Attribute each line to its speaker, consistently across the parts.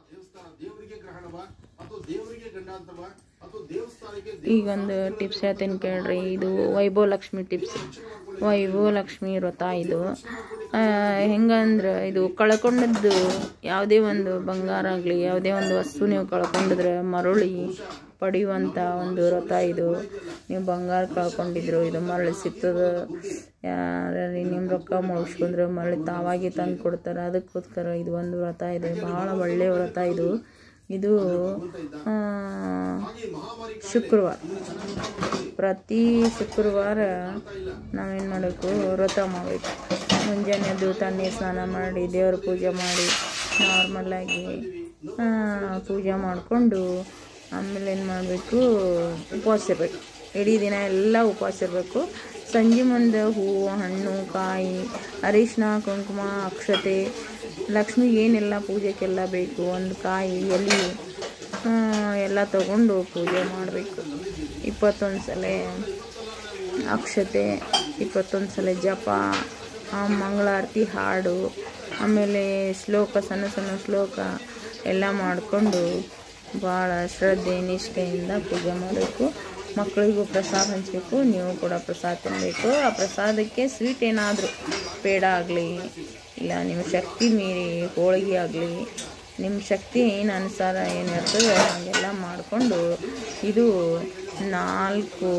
Speaker 1: ಈಗೊಂದು ಟಿಪ್ಸ್ ಹೇಳ್ತೀನಿ ಕೇಳ್ರಿ ಇದು ವೈಭವ ಲಕ್ಷ್ಮಿ ಟಿಪ್ಸ್ ವೈಭವ ಲಕ್ಷ್ಮಿ ವ್ರತ ಇದು ಆ, ಹೆಂಗಂದ್ರೆ ಇದು ಕಳ್ಕೊಂಡದ್ದು ಯಾವುದೇ ಒಂದು ಬಂಗಾರ ಆಗಲಿ ಯಾವುದೇ ಒಂದು ವಸ್ತು ನೀವು ಕಳ್ಕೊಂಡಿದ್ರೆ ಮರಳಿ ಪಡೆಯುವಂಥ ಒಂದು ವ್ರತ ಇದು ನೀವು ಬಂಗಾರ ಕಳ್ಕೊಂಡಿದ್ರು ಇದು ಮರಳಿ ಸಿಗ್ತದ ಯಾರು ನಿಮ್ಮ ರೊಕ್ಕ ಮುಗಿಸ್ಕೊಂಡ್ರೆ ಮರಳಿ ತಾವಾಗಿ ತಂದು ಕೊಡ್ತಾರೆ ಅದಕ್ಕೋಸ್ಕರ ಇದು ಒಂದು ವ್ರತ ಇದೆ ಭಾಳ ಒಳ್ಳೆಯ ವ್ರತ ಇದು ಇದು ಆ, ಶುಕ್ರವಾರ ಪ್ರತಿ ಶುಕ್ರವಾರ ನಾವೇನು ಮಾಡಬೇಕು ವ್ರತ ಮಾಡಬೇಕು ಮುಂಜಾನೆ ಎದ್ದು ತಣ್ಣೀರು ಸ್ನಾನ ಮಾಡಿ ದೇವ್ರ ಪೂಜೆ ಮಾಡಿ ನಾರ್ಮಲಾಗಿ ಪೂಜೆ ಮಾಡಿಕೊಂಡು ಆಮೇಲೆ ಏನು ಮಾಡಬೇಕು ಉಪವಾಸ ಇರಬೇಕು ಇಡೀ ದಿನ ಎಲ್ಲ ಉಪವಾಸ ಇರಬೇಕು ಸಂಜೆ ಮುಂದೆ ಹೂವು ಹಣ್ಣು ಕಾಯಿ ಅರಿಶಿನ ಕುಂಕುಮ ಅಕ್ಷತೆ ಲಕ್ಷ್ಮಿಗೆ ಏನೆಲ್ಲ ಪೂಜೆಗೆಲ್ಲ ಬೇಕು ಒಂದು ಕಾಯಿ ಎಲೆ ಆ, ಎಲ್ಲ ತಗೊಂಡು ಪೂಜೆ ಮಾಡಬೇಕು ಇಪ್ಪತ್ತೊಂದು ಸಲ ಅಕ್ಷತೆ ಇಪ್ಪತ್ತೊಂದು ಸಲ ಜಪ ಆ ಮಂಗಳಾರತಿ ಹಾಡು ಆಮೇಲೆ ಶ್ಲೋಕ ಸಣ್ಣ ಸಣ್ಣ ಶ್ಲೋಕ ಎಲ್ಲ ಮಾಡಿಕೊಂಡು ಭಾಳ ಶ್ರದ್ಧೆ ನಿಷ್ಠೆಯಿಂದ ಪೂಜೆ ಮಾಡಬೇಕು ಮಕ್ಕಳಿಗೂ ಪ್ರಸಾದ ಹಂಚಬೇಕು ನೀವು ಕೂಡ ಪ್ರಸಾದ ತಿನ್ನಬೇಕು ಆ ಪ್ರಸಾದಕ್ಕೆ ಸ್ವೀಟ್ ಏನಾದರೂ ಪೇಡ ಆಗಲಿ ಇಲ್ಲ ನಿಮ್ಮ ಶಕ್ತಿ ಮೀರಿ ಹೋಳಿಗೆ ಆಗಲಿ ನಿಮ್ಮ ಶಕ್ತಿ ಏನು ಅನುಸಾರ ಏನು ಇರ್ತದೆ ಹಾಗೆಲ್ಲ ಮಾಡಿಕೊಂಡು ಇದು ನಾಲ್ಕು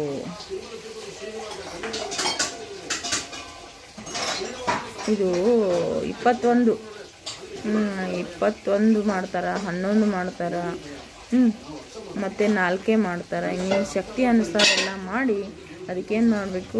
Speaker 1: ಇದು ಇಪ್ಪತ್ತೊಂದು ಹ್ಮ್, ಇಪ್ಪತ್ತೊಂದು ಮಾಡ್ತಾರೆ ಹನ್ನೊಂದು ಮಾಡ್ತಾರೆ ಹ್ಞೂ ಮತ್ತು ನಾಲ್ಕೇ ಮಾಡ್ತಾರೆ ನೀವು ಶಕ್ತಿ ಅನುಸಾರ ಎಲ್ಲ ಮಾಡಿ ಅದಕ್ಕೇನು ಮಾಡಬೇಕು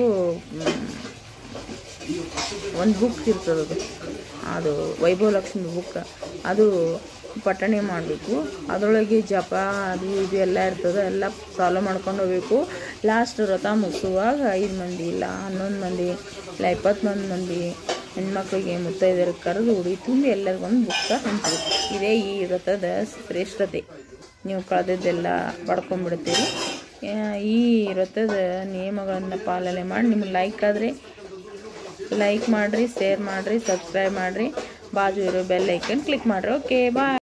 Speaker 1: ಒಂದು ಬುಕ್ ಇರ್ತದೆ ಅದು ಅದು ವೈಭವ ಲಕ್ಷ್ಮಿ ಬುಕ್ ಅದು ಪಠಣೆ ಮಾಡಬೇಕು ಅದರೊಳಗೆ ಜಪ ಅದು ಇದು ಎಲ್ಲ ಇರ್ತದೆ ಎಲ್ಲ ಫಾಲೋ ಮಾಡ್ಕೊಂಡು ಹೋಗ್ಬೇಕು ಲಾಸ್ಟ್ ವ್ರತ ಮುಗಿಸುವಾಗ ಐದು ಮಂದಿ ಇಲ್ಲ ಹನ್ನೊಂದು ಮಂದಿ ಇಲ್ಲ ಇಪ್ಪತ್ತೊಂದು ಮಂದಿ ಹೆಣ್ಮಕ್ಳಿಗೆ ಮುತ್ತೈದರಿಗೆ ಕರೆದು ಉಡಿ ತುಂಬಿ ಎಲ್ಲರಿಗೊಂದು ಬುಕ್ಕ ಹಂಚಬೇಕು ಇದೇ ಈ ವ್ರತದ ಶ್ರೇಷ್ಠತೆ ನೀವು ಕಳೆದದ್ದೆಲ್ಲ ಪಡ್ಕೊಂಡ್ಬಿಡ್ತೀರಿ ಆ, ಈ ವ್ರತದ ನಿಯಮಗಳನ್ನು ಪಾಲನೆ ಮಾಡಿ ನಿಮ್ಗೆ ಲೈಕ್ ಆದರೆ ಲೈಕ್ ಮಾಡಿರಿ ಶೇರ್ ಮಾಡಿರಿ ಸಬ್ಸ್ಕ್ರೈಬ್ ಮಾಡಿರಿ ಬಾಜು ಇರೋ ಬೆಲ್ ಐಕನ್ ಕ್ಲಿಕ್ ಮಾಡಿರಿ ಓಕೆ ಬಾಯ್